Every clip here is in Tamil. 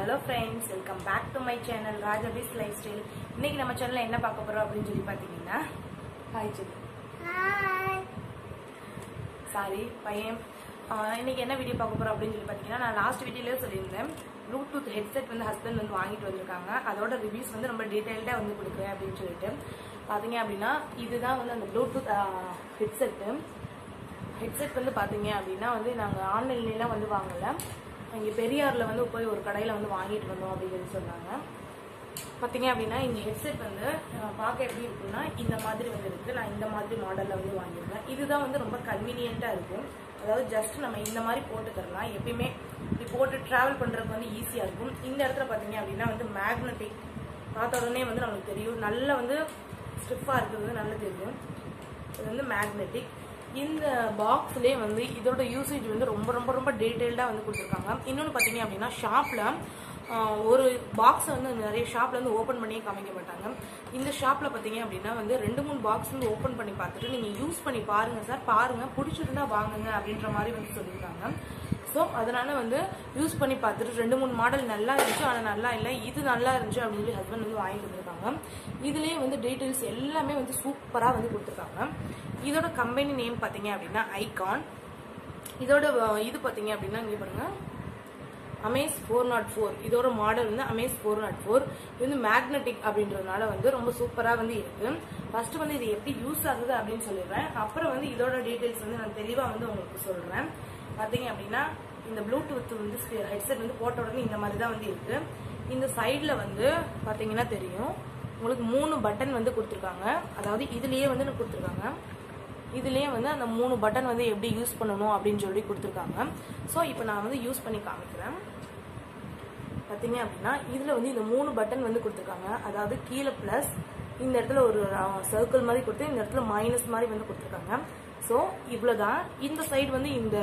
Hello friends welcome back to my channel ராஜபிஸ் லைஃப் ஸ்டைல் இன்னைக்கு நம்ம சேனல்ல என்ன பார்க்க போறோம் அப்படின்னு சொல்லி பார்த்தீங்கன்னா ஹாய் சொல்லி சாரி பையன் ஆஹ் இன்னைக்கு என்ன வீடியோ பார்க்க போறோம் அப்படின்னு சொல்லி பார்த்தீங்கன்னா நான் லாஸ்ட் வீடியோலயே சொல்லியிருந்தேன் ப்ளூடூத் ஹெட்செட் வந்து ஹஸ்பண்ட் வந்து வாங்கிட்டு வந்திருக்காங்க அதோட ரிவ்யூஸ் வந்து ரொம்ப டீட்டெயில்டாக வந்து கொடுக்குறேன் அப்படின்னு சொல்லிட்டு பார்த்தீங்க அப்படின்னா இதுதான் வந்து அந்த ப்ளூடூத் ஹெட்செட்டு ஹெட்செட் வந்து பார்த்தீங்க அப்படின்னா வந்து நாங்கள் ஆன்லைன்லாம் வந்து வாங்கலை இங்கே பெரியாரில் வந்து போய் ஒரு கடையில் வந்து வாங்கிட்டு வந்தோம் அப்படின்னு சொல்லி சொன்னாங்க பார்த்தீங்க அப்படின்னா இந்த ஹெட்செட் வந்து அஹ், பார்க்க எப்படி இருக்குன்னா இந்த மாதிரி வந்து இருக்கு நான் இந்த மாதிரி மாடலில் வந்து வாங்கியிருக்கேன் இதுதான் வந்து ரொம்ப கன்வீனியண்ட்டாக இருக்கும் அதாவது ஜஸ்ட் நம்ம இந்த மாதிரி போட்டுக்கிறலாம் எப்பயுமே இப்படி போட்டு ட்ராவல் பண்ணுறதுக்கு வந்து ஈஸியாக இருக்கும் இந்த இடத்துல பார்த்தீங்க அப்படின்னா வந்து மேக்னெட்டிக் பார்த்த உடனே வந்து நம்மளுக்கு தெரியும் நல்ல வந்து ஸ்டிஃபாக இருக்கிறது நல்லா தெரியும் இது வந்து மேக்னெட்டிக் இந்த பாக்ஸ்லேயே வந்து இதோட யூசேஜ் வந்து ரொம்ப ரொம்ப ரொம்ப டீட்டெயில்டாக வந்து கொடுத்துருக்காங்க இன்னொன்று பார்த்தீங்க அப்படின்னா ஷாப்பில் ஒரு பாக்ஸை வந்து நிறைய ஷாப்ல வந்து ஓப்பன் பண்ணியே காமிக்க மாட்டாங்க இந்த ஷாப்பில் பார்த்தீங்க அப்படின்னா வந்து ரெண்டு மூணு பாக்ஸ் வந்து ஓப்பன் பண்ணி பார்த்துட்டு நீங்கள் யூஸ் பண்ணி பாருங்க சார் பாருங்க பிடிச்சிருந்தா வாங்குங்க அப்படின்ற மாதிரி வந்து சொல்லியிருக்காங்க ஸோ அதனால வந்து யூஸ் பண்ணி பார்த்துட்டு ரெண்டு மூணு மாடல் நல்லா இருந்துச்சு ஆனால் நல்லா இல்லை இது நல்லா இருந்துச்சு அப்படின்னு சொல்லி ஹஸ்பண்ட் வந்து வாங்கி கொடுத்துருக்காங்க இதுலேயே வந்து டீட்டெயில்ஸ் எல்லாமே வந்து சூப்பராக வந்து கொடுத்துருக்காங்க இதோட கம்பெனி நேம் பார்த்தீங்க அப்படின்னா ஐகான் இதோட அஹ், இது பார்த்தீங்க அப்படின்னா இங்கே பாருங்க அமேஸ் ஃபோர் நாட் ஃபோர் இதோட மாடல் வந்து அமேஸ் ஃபோர் நாட் ஃபோர் இது வந்து மேக்னெட்டிக் அப்படின்றதுனால வந்து ரொம்ப சூப்பராக வந்து இருக்கு ஃபர்ஸ்ட் வந்து இது எப்படி யூஸ் ஆகுது அப்படின்னு சொல்லிடுறேன் அப்புறம் வந்து இதோட டீட்டெயில்ஸ் வந்து நான் தெளிவாக வந்து உங்களுக்கு சொல்றேன் பார்த்தீங்க அப்படின்னா இந்த ப்ளூடூத் வந்து ஹெட்செட் வந்து போட்ட உடனே இந்த மாதிரி தான் வந்து இருக்கு இந்த சைடில் வந்து பார்த்தீங்கன்னா தெரியும் உங்களுக்கு மூணு பட்டன் வந்து கொடுத்துருக்காங்க அதாவது இதுலயே வந்து எனக்கு கொடுத்துருக்காங்க இதுலயே வந்து அந்த மூணு பட்டன் வந்து எப்படி யூஸ் பண்ணணும் அப்படின்னு சொல்லி கொடுத்துருக்காங்க ஸோ இப்போ நான் வந்து யூஸ் பண்ணி காமிக்கிறேன் பார்த்தீங்க அப்படின்னா இதில் வந்து இந்த மூணு பட்டன் வந்து கொடுத்துருக்காங்க அதாவது கீழே ப்ளஸ் இந்த இடத்துல ஒரு சர்க்கிள் மாதிரி கொடுத்து இந்த இடத்துல மைனஸ் மாதிரி வந்து கொடுத்துருக்காங்க ஸோ இவ்வளோதான் இந்த சைடு வந்து இந்த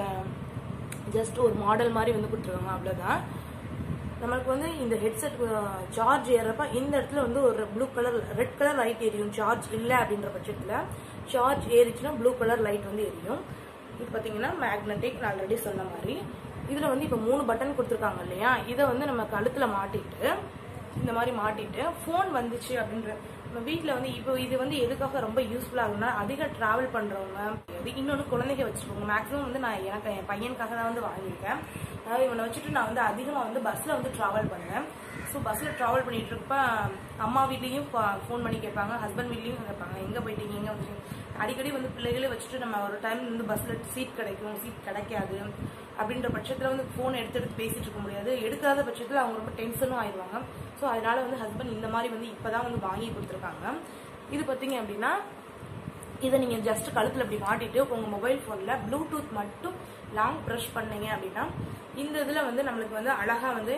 ஜஸ்ட் ஒரு மாடல் மாதிரி வந்து கொடுத்துருக்காங்க அவ்வளோதான் நம்மளுக்கு வந்து இந்த ஹெட்செட் சார்ஜ் ஏறப்ப இந்த இடத்துல வந்து ஒரு blue colour red colour light எரியும் சார்ஜ் இல்லை அப்படின்ற பட்சத்தில் சார்ஜ் ஏறிச்சுன்னா ப்ளூ கலர் லைட் வந்து எரியும் இது பார்த்தீங்கன்னா மேக்னெட்டிக் நான் ஆல்ரெடி சொன்ன மாதிரி இதில் வந்து இப்போ மூணு பட்டன் கொடுத்துருக்காங்க இல்லையா இதை வந்து நம்ம கழுத்தில் மாட்டிட்டு இந்த மாதிரி மாட்டிட்டு ஃபோன் வந்துச்சு அப்படின்ற நம்ம வீட்டில் வந்து இப்போ இது வந்து எதுக்காக ரொம்ப யூஸ்ஃபுல்லாக இருக்குன்னா அதிக ட்ராவல் பண்ணுறவங்க இது இன்னொன்று குழந்தைங்க வச்சுருக்கோங்க மேக்ஸிமம் வந்து நான் எனக்கு என் பையனுக்காக தான் வந்து வாங்கியிருக்கேன் அதாவது இவனை வச்சுட்டு நான் வந்து அதிகமாக வந்து பஸ்ஸில் வந்து ட்ராவல் பண்ணேன் ஸோ பஸ்ஸில் ட்ராவல் பண்ணிட்டு இருப்ப அம்மா வீட்லேயும் ஃபோன் பண்ணி கேட்பாங்க ஹஸ்பண்ட் வீட்லேயும் கேட்பாங்க எங்கே போயிட்டீங்க எங்கே வந்துட்டீங்க அடிக்கடி வந்து பிள்ளைகளே வச்சுட்டு நம்ம ஒரு டைம் வந்து பஸ்ஸில் சீட் கிடைக்கும் சீட் கிடைக்காது அப்படின்ற பட்சத்தில் வந்து ஃபோன் எடுத்து எடுத்து பேசிட்டு இருக்க முடியாது எடுக்காத பட்சத்தில் அவங்க ரொம்ப டென்ஷனும் ஆயிடுவாங்க ஸோ அதனால வந்து ஹஸ்பண்ட் இந்த மாதிரி வந்து இப்போதான் வந்து வாங்கி கொடுத்துருக்காங்க இது பார்த்தீங்க அப்படின்னா இதை நீங்கள் ஜஸ்ட் கழுத்தில் இப்படி மாட்டிட்டு உங்கள் மொபைல் ஃபோனில் ப்ளூடூத் மட்டும் லாங் ப்ரெஷ் பண்ணீங்க அப்படின்னா இந்த இதில் வந்து நம்மளுக்கு வந்து அழகாக வந்து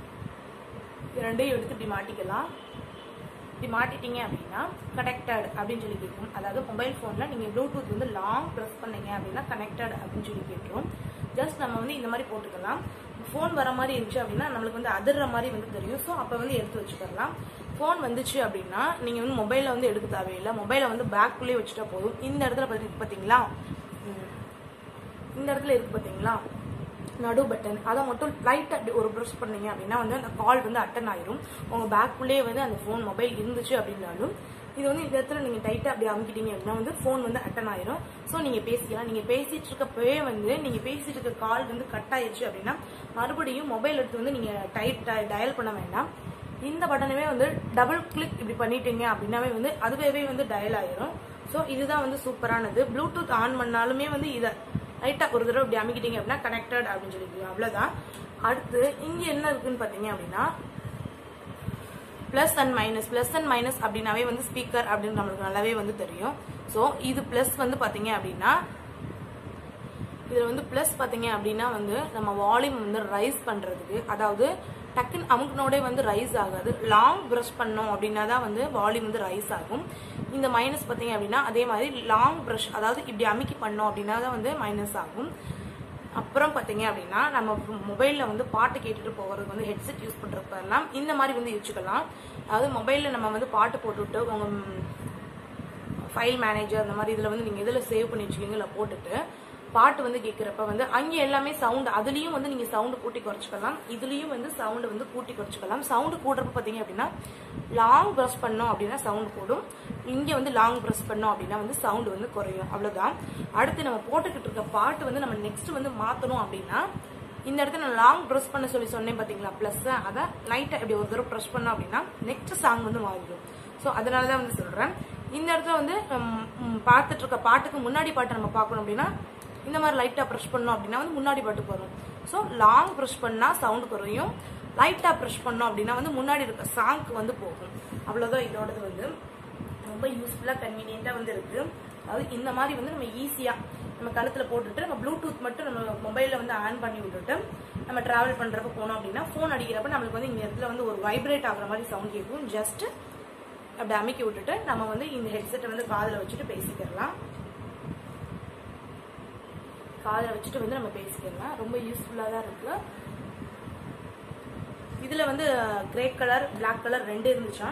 இது ரெண்டையும் எடுத்து இப்படி மாட்டிக்கலாம் இப்படி மாட்டிட்டீங்க அப்படின்னா கனெக்டட் அப்படின்னு சொல்லி கேட்கும் அதாவது மொபைல் ஃபோனில் நீங்கள் ப்ளூடூத் வந்து லாங் ப்ரெஸ் பண்ணீங்க அப்படின்னா கனெக்டட் அப்படின்னு சொல்லி கேட்கும் ஜஸ்ட் நம்ம வந்து இந்த மாதிரி போட்டுக்கலாம் ஃபோன் வர மாதிரி இருந்துச்சு அப்படின்னா நம்மளுக்கு வந்து அதிர்ற மாதிரி வந்து தெரியும் ஸோ அப்போ வந்து எடுத்து வச்சுக்கலாம் ஃபோன் வந்துச்சு அப்படின்னா நீங்கள் வந்து மொபைலில் வந்து எடுக்க தேவையில்லை மொபைலை வந்து பேக்குள்ளேயே வச்சுட்டா போதும் இந்த இடத்துல பார்த்தி பார்த்தீங்களா ம். இந்த இடத்துல இருக்கு பார்த்தீங்களா நடு பட்டன் அதை மட்டும் லைட்டாக அப்படி ஒரு ப்ரெஸ் பண்ணீங்க அப்படின்னா வந்து அந்த கால் வந்து அட்டன் ஆயிரும் உங்கள் பேக்குள்ளேயே வந்து அந்த ஃபோன் மொபைல் இருந்துச்சு அப்படின்னாலும் இது வந்து இந்த இடத்துல நீங்கள் டைட்டாக அப்படி அமுக்கிட்டீங்க அப்படின்னா வந்து ஃபோன் வந்து அட்டன் ஆயிரும் ஸோ நீங்கள் பேசிக்கலாம் நீங்கள் பேசிட்டு இருக்கப்பவே வந்து நீங்கள் பேசிட்டு இருக்க கால் வந்து கட் ஆயிருச்சு அப்படின்னா மறுபடியும் மொபைல் எடுத்து வந்து நீங்கள் டைட் டயல் பண்ண வேண்டாம் இந்த பட்டனவே வந்து டபுள் கிளிக் இப்படி பண்ணிட்டீங்க அப்படின்னாவே வந்து அதுவே வந்து டயல் ஆயிரும் ஸோ இதுதான் வந்து சூப்பரானது ப்ளூடூத் ஆன் பண்ணாலுமே வந்து இதை லைட்டாக ஒரு தடவை இப்படி அமைக்கிட்டீங்க அப்படின்னா கனெக்டட் அப்படின்னு சொல்லிக்கலாம் அவ்வளோதான் அடுத்து இங்கே என்ன இருக்குன்னு பார்த்தீங்க அப்படின்னா plus and minus plus and minus அப்படின்னாவே வந்து ஸ்பீக்கர் அப்படின்னு நம்மளுக்கு நல்லாவே வந்து தெரியும் ஸோ இது ப்ளஸ் வந்து பார்த்தீங்க அப்படின்னா இதில் வந்து ப்ளஸ் பார்த்தீங்க அப்படின்னா வந்து நம்ம வால்யூம் வந்து ரைஸ் பண்ணுறதுக்கு அதாவது டக்குன்னு அமுக்குனோடே வந்து ரைஸ் ஆகாது லாங் ப்ரஷ் பண்ணோம் அப்படின்னா தான் வந்து வால்யூம் வந்து ரைஸ் ஆகும் இந்த மைனஸ் பார்த்தீங்க அப்படின்னா அதே மாதிரி லாங் ப்ரஷ் அதாவது இப்படி அமுக்கி பண்ணோம் அப்படின்னா தான் வந்து மைனஸ் ஆகும் அப்புறம் பார்த்தீங்க அப்படின்னா நம்ம மொபைலில் வந்து பாட்டு கேட்டுட்டு போகிறதுக்கு வந்து ஹெட்செட் யூஸ் பண்ணுறதுக்கெல்லாம் இந்த மாதிரி வந்து யூச்சுக்கலாம் அதாவது மொபைலில் நம்ம வந்து பாட்டு போட்டுவிட்டு உங்கள் ஃபைல் மேனேஜர் அந்த மாதிரி இதில் வந்து நீங்கள் இதில் சேவ் பண்ணி வச்சுக்கோங்க இல்லை போட்டுட்டு பாட்டு வந்து கேட்குறப்ப வந்து அங்கே எல்லாமே சவுண்ட் அதுலேயும் வந்து நீங்கள் சவுண்டு கூட்டி குறைச்சிக்கலாம் இதுலேயும் வந்து சவுண்டு வந்து கூட்டி குறைச்சிக்கலாம் சவுண்டு கூடுறப்ப பார்த்தீங்க அப்படின்னா லாங் ப்ரெஸ் பண்ணோம் அப்படின்னா சவுண்ட் கூடும் இங்கே வந்து லாங் ப்ரெஸ் பண்ணோம் அப்படின்னா வந்து சவுண்டு வந்து குறையும் அவ்வளோதான் அடுத்து நம்ம போட்டுக்கிட்டு இருக்க பாட்டு வந்து நம்ம நெக்ஸ்ட் வந்து மாற்றணும் அப்படின்னா இந்த இடத்துல நான் லாங் ப்ரெஸ் பண்ண சொல்லி சொன்னேன் பார்த்தீங்களா ப்ளஸ் அதை லைட்டாக இப்படி ஒரு தடவை ப்ரெஸ் பண்ணோம் அப்படின்னா நெக்ஸ்ட் சாங் வந்து மாறிடும் ஸோ அதனால தான் வந்து சொல்கிறேன் இந்த இடத்துல வந்து ம், ம், பார்த்துட்டு இருக்க பாட்டுக்கு முன்னாடி பாட்டை நம்ம பார்க்கணும் அப்படின்னா இந்த மாதிரி லைட்டாக ப்ரெஷ் பண்ணோம் அப்படின்னா வந்து முன்னாடி பாட்டுக்கு வரும் ஸோ லாங் ப்ரெஷ் பண்ணால் சவுண்ட் குறையும் லைட்டாக ப்ரெஷ் பண்ணோம் அப்படின்னா வந்து முன்னாடி இருக்க சாங்க்கு வந்து போகும் அவ்வளோதான் இதோடது வந்து ரொம்ப யூஸ்ஃபுல்லாக கன்வீனியண்ட்டாக வந்து இருக்கு அதாவது இந்த மாதிரி வந்து நம்ம ஈஸியாக நம்ம கழுத்தில் போட்டுட்டு நம்ம ப்ளூடூத் மட்டும் நம்ம மொபைலில் வந்து ஆன் பண்ணி விட்டுட்டு நம்ம டிராவல் பண்ணுறப்ப போனோம் அப்படின்னா ஃபோன் அடிக்கிறப்ப நம்மளுக்கு வந்து இந்த இடத்துல வந்து ஒரு வைப்ரேட் ஆகுற மாதிரி சவுண்ட் கேட்கும் ஜஸ்ட் அப்படி அமைக்கி விட்டுட்டு நம்ம வந்து இந்த ஹெட்செட்டை வந்து காதில் வச்சுட்டு பேசிக்கிறலாம் காதில் வச்சுட்டு வந்து நம்ம பேசிக்கலாம் ரொம்ப யூஸ்ஃபுல்லாக தான் இருக்கு இதில் வந்து கிரே கலர் Black கலர் ரெண்டு இருந்துச்சா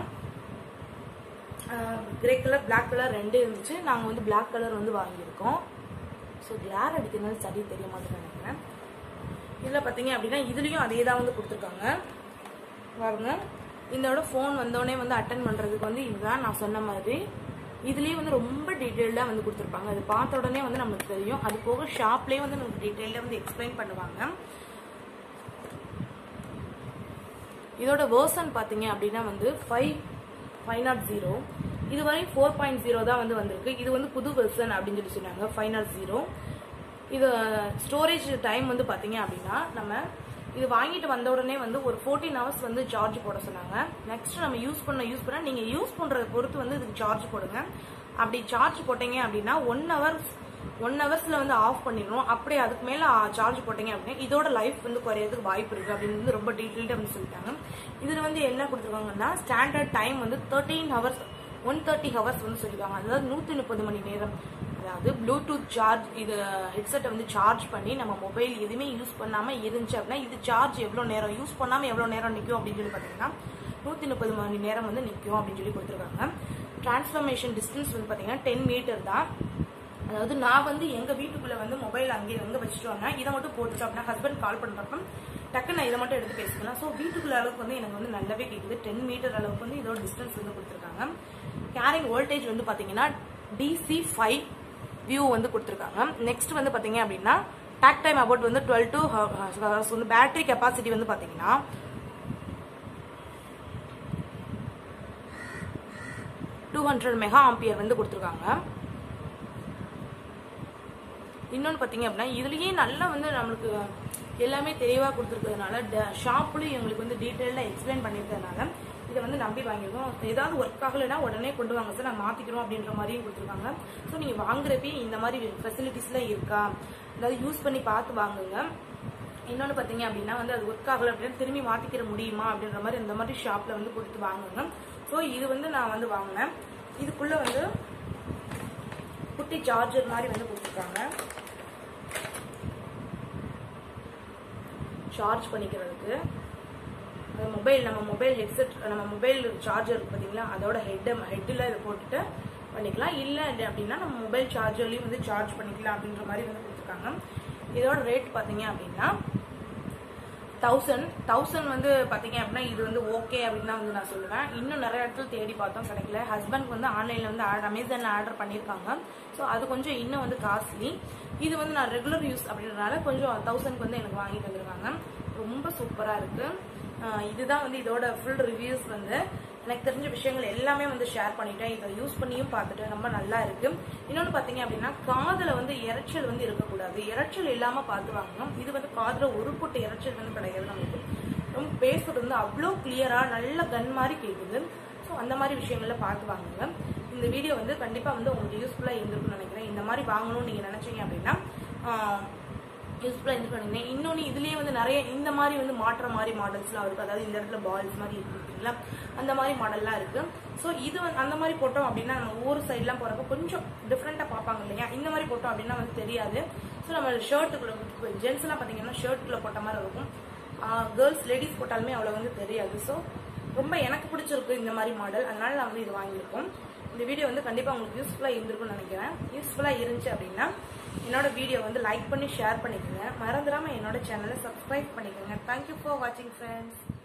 கிரே கலர் Black கலர் ரெண்டு இருந்துச்சு நாங்கள் வந்து Black கலர் வந்து வாங்கியிருக்கோம் ஸோ கிளார் அடிக்கிறதுனால சரி தெரிய மாட்டேங்குது நினைக்கிறேன் இதில் பார்த்தீங்க அப்படின்னா இதுலேயும் அதே தான் வந்து கொடுத்துருக்காங்க பாருங்க இதோட ஃபோன் வந்தோடனே வந்து அட்டன் பண்ணுறதுக்கு வந்து இதுதான் நான் சொன்ன மாதிரி இதுலேயே வந்து ரொம்ப டீட்டெயில்டாக வந்து கொடுத்துருப்பாங்க அது பார்த்த உடனே வந்து நமக்கு தெரியும் அது போக ஷாப்லேயே வந்து நமக்கு டீட்டெயிலாக வந்து எக்ஸ்பிளைன் பண்ணுவாங்க இதோட வேர்சன் பார்த்தீங்க அப்படின்னா வந்து ஃபைவ் ஃபைவ் நாட் ஜீரோ இதுவரை ஃபோர் பாயிண்ட் ஜீரோ தான் வந்து வந்திருக்கு இது வந்து புது வெர்சன் அப்படின்னு சொல்லி சொன்னாங்க ஃபைவ் நாட் ஜீரோ இது ஸ்டோரேஜ் டைம் வந்து பார்த்தீங்க அப்படின்னா நம்ம இது வாங்கிட்டு வந்த உடனே வந்து ஒரு ஃபோர்டீன் ஹவர்ஸ் வந்து சார்ஜ் போட சொன்னாங்க நெக்ஸ்ட் நம்ம யூஸ் பண்ண யூஸ் பண்ண நீங்கள் யூஸ் பண்ணுறத பொறுத்து வந்து இதுக்கு சார்ஜ் போடுங்க அப்படி சார்ஜ் போட்டீங்க அப்படின்னா ஒன் ஹவர்ஸ் ஒன் ஹவர்ஸ்ல வந்து ஆஃப் பண்ணிடணும் அப்படியே அதுக்கு மேல சார்ஜ் போட்டீங்க அப்படின்னா இதோட லைஃப் வந்து குறையறதுக்கு வாய்ப்பு இருக்கு அப்படின்னு வந்து ரொம்ப டீட்டெயில்டாக வந்து சொல்லிட்டாங்க இதுல வந்து என்ன கொடுத்துருக்காங்கன்னா ஸ்டாண்டர்ட் டைம் வந்து thirteen hours one thirty hours வந்து சொல்லிருக்காங்க அதாவது நூத்தி முப்பது மணி நேரம் அதாவது ப்ளூடூத் சார்ஜ் இது ஹெட்செட்டை வந்து சார்ஜ் பண்ணி நம்ம மொபைல் எதுவுமே யூஸ் பண்ணாம இருந்துச்சு அப்படின்னா இது சார்ஜ் எவ்வளோ நேரம் யூஸ் பண்ணாம எவ்வளோ நேரம் நிற்கும் அப்படின்னு சொல்லி பார்த்தீங்கன்னா நூற்றி முப்பது மணி நேரம் வந்து நிற்கும் அப்படின்னு சொல்லி கொடுத்துருக்காங்க டிரான்ஸ்ஃபர்மேஷன் டிஸ்டன்ஸ் வந்து பார்த்தீங்கன்னா டென் மீட்டர் தான் அதாவது நான் வந்து எங்க வீட்டுக்குள்ள வந்து மொபைல் அங்கே எங்க வச்சுட்டு வந்தேன் இதை மட்டும் போட்டுட்டோம் அப்படின்னா ஹஸ்பண்ட் கால் பண்றப்ப டக்கு நான் இதை மட்டும் எடுத்து பேசிக்கலாம் ஸோ வீட்டுக்குள்ள அளவுக்கு வந்து எனக்கு வந்து நல்லாவே கேட்குது டென் மீட்டர் அளவுக்கு வந்து இதோட டிஸ்டன்ஸ் வந்து கொடுத்துருக்காங்க கேரிங் வோல்டேஜ் வந்து பாத்தீங்கன்னா டிசி ஃபைவ் வியூ வந்து கொடுத்துருக்காங்க நெக்ஸ்ட் வந்து பாத்தீங்க அப்படின்னா டேக் டைம் அபவுட் வந்து டுவெல் டு வந்து பேட்டரி கெப்பாசிட்டி வந்து பாத்தீங்கன்னா டூ ஹண்ட்ரட் மெகா ஆம்பியர் வந்து கொடுத்துருக்காங்க இன்னொன்று பார்த்தீங்க அப்படின்னா இதுலேயே நல்லா வந்து நம்மளுக்கு எல்லாமே தெளிவாக கொடுத்துருக்கிறதுனால ஷாப்லேயும் எங்களுக்கு வந்து டீட்டெயிலாக எக்ஸ்பிளைன் பண்ணியிருக்கிறதுனால இதை வந்து நம்பி வாங்கியிருக்கோம் ஏதாவது ஒர்க் ஆகலைன்னா உடனே கொண்டு வாங்க சார் நான் மாற்றிக்கிறோம் அப்படின்ற மாதிரியும் கொடுத்துருக்காங்க ஸோ நீங்கள் வாங்குறப்பே இந்த மாதிரி ஃபெசிலிட்டிஸ்லாம் இருக்கா அதாவது யூஸ் பண்ணி பார்த்து வாங்குங்க இன்னொன்று பார்த்தீங்க அப்படின்னா வந்து அது ஒர்க் ஆகலை அப்படின்னா திரும்பி மாற்றிக்கிற முடியுமா அப்படின்ற மாதிரி இந்த மாதிரி ஷாப்பில் வந்து கொடுத்து வாங்குங்க ஸோ இது வந்து நான் வந்து வாங்கினேன் இதுக்குள்ளே வந்து குட்டி சார்ஜர் மாதிரி வந்து கொடுத்துருக்காங்க சார்ஜ் பண்ணிக்கிறதுக்கு மொபைல் நம்ம மொபைல் ஹெட்செட் நம்ம மொபைல் சார்ஜர் இருக்கு பார்த்தீங்களா அதோட ஹெட் ஹெட்டில் இதை போட்டுட்டு பண்ணிக்கலாம் இல்லை அப்படின்னா நம்ம மொபைல் சார்ஜர்லையும் வந்து சார்ஜ் பண்ணிக்கலாம் அப்படின்ற மாதிரி வந்து கொடுத்துருக்காங்க இதோட ரேட் பார்த்தீங்க அப்படின்னா தௌசண்ட் தௌசண்ட் வந்து பார்த்தீங்க அப்படின்னா இது வந்து ஓகே அப்படின்னு தான் வந்து நான் சொல்லுவேன் இன்னும் நிறைய இடத்துல தேடி பார்த்தோம் கிடைக்கல ஹஸ்பண்ட் வந்து ஆன்லைனில் வந்து அமேசானில் ஆர்டர் பண்ணியிருக்காங்க ஸோ அது கொஞ்சம் இன்னும் வந்து காஸ்ட்லி இது வந்து நான் ரெகுலர் யூஸ் அப்படின்றனால கொஞ்சம் தௌசண்ட்க்கு வந்து எனக்கு வாங்கிட்டு வந்திருக்காங்க ரொம்ப சூப்பராக இருக்கு ஆஹ் இதுதான் வந்து இதோட ஃபுல் ரிவ்யூஸ் வந்து எனக்கு தெரிஞ்ச விஷயங்கள் எல்லாமே வந்து ஷேர் பண்ணிட்டேன் இதை யூஸ் பண்ணியும் பார்த்துட்டு ரொம்ப நல்லா இருக்கு இன்னொன்று பார்த்தீங்க அப்படின்னா காதில் வந்து இரைச்சல் வந்து இருக்கக்கூடாது இரைச்சல் இல்லாமல் பார்த்து வாங்கணும் இது வந்து காதில் ஒரு புட்டு இரைச்சல் வந்து கிடையாது நமக்கு ரொம்ப பேசுறது வந்து அவ்வளோ கிளியராக நல்ல கன் மாதிரி கேட்குது ஸோ அந்த மாதிரி விஷயங்கள்ல பார்த்து வாங்குங்க இந்த வீடியோ வந்து கண்டிப்பாக வந்து உங்களுக்கு யூஸ்ஃபுல்லாக இருந்திருக்கும்னு நினைக்கிறேன் இந்த மாதிரி வாங்கணும்னு நீங்கள் நினச்சிங்க அப்படின்னா யூஸ்ஃபுல்லாக இருந்துருக்கணும் இன்னொன்று இதுலேயே வந்து நிறைய இந்த மாதிரி வந்து மாற்ற மாதிரி மாடல்ஸ்லாம் இருக்குது அதாவது இந்த இடத்துல பால்ஸ் மாதிரி இருக்குங்களா அந்த மாதிரி மாடல்லாம் இருக்குது ஸோ இது வந்து அந்த மாதிரி போட்டோம் அப்படின்னா நம்ம ஊர் சைட்லாம் போகிறப்ப கொஞ்சம் டிஃப்ரெண்ட்டாக பார்ப்பாங்க இல்லையா இந்த மாதிரி போட்டோம் அப்படின்னா வந்து தெரியாது ஸோ நம்ம ஷர்ட்டுக்குள்ள ஜென்ஸ்லாம் பார்த்தீங்கன்னா ஷர்ட்டுக்குள்ள போட்ட மாதிரி இருக்கும் கேர்ள்ஸ் லேடிஸ் போட்டாலுமே அவ்வளோ வந்து தெரியாது ஸோ ரொம்ப எனக்கு பிடிச்சிருக்கு இந்த மாதிரி மாடல் அதனால நான் வந்து இது வாங்கியிருக்கோம் இந்த வீடியோ வந்து கண்டிப்பாக உங்களுக்கு யூஸ்ஃபுல்லாக இருந்திருக்கும்னு நினைக்கிறேன் யூஸ்ஃபுல்லாக இருந்துச்சு அப்படின்னா என்னோட வீடியோ வந்து லைக் பண்ணி ஷேர் பண்ணிக்கோங்க மறந்துடாம என்னோட சேனலை சப்ஸ்கிரைப் பண்ணிக்கோங்க தேங்க்யூ ஃபார் வாட்சிங் ஃப்ரெண்ட்ஸ்